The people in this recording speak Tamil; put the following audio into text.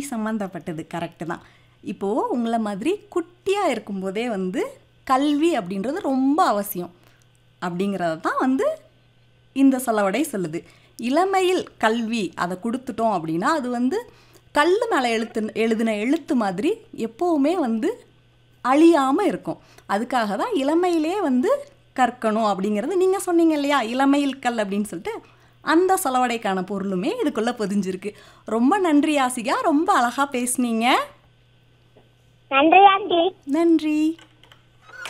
சம்மந்தப்பட்டது கரெக்டு தான் இப்போது உங்களை மாதிரி குட்டியாக இருக்கும்போதே வந்து கல்வி அப்படின்றது ரொம்ப அவசியம் அப்படிங்கிறத தான் வந்து இந்த சொலவடை சொல்லுது இளமையில் கல்வி அதை கொடுத்துட்டோம் அப்படின்னா அது வந்து கல் மேலே எழுத்து எழுதின எழுத்து மாதிரி எப்போவுமே வந்து அழியாமல் இருக்கும் அதுக்காக தான் இளமையிலே வந்து கற்கணும் அப்படிங்கிறது நீங்கள் சொன்னீங்க இல்லையா இளமையில் கல் அப்படின்னு சொல்லிட்டு அந்த சொலவடைக்கான பொருளுமே இதுக்குள்ளே பொதிஞ்சிருக்கு ரொம்ப நன்றி ஆசிகா ரொம்ப அழகாக பேசுனீங்க நன்றி ஆண்டி நன்றி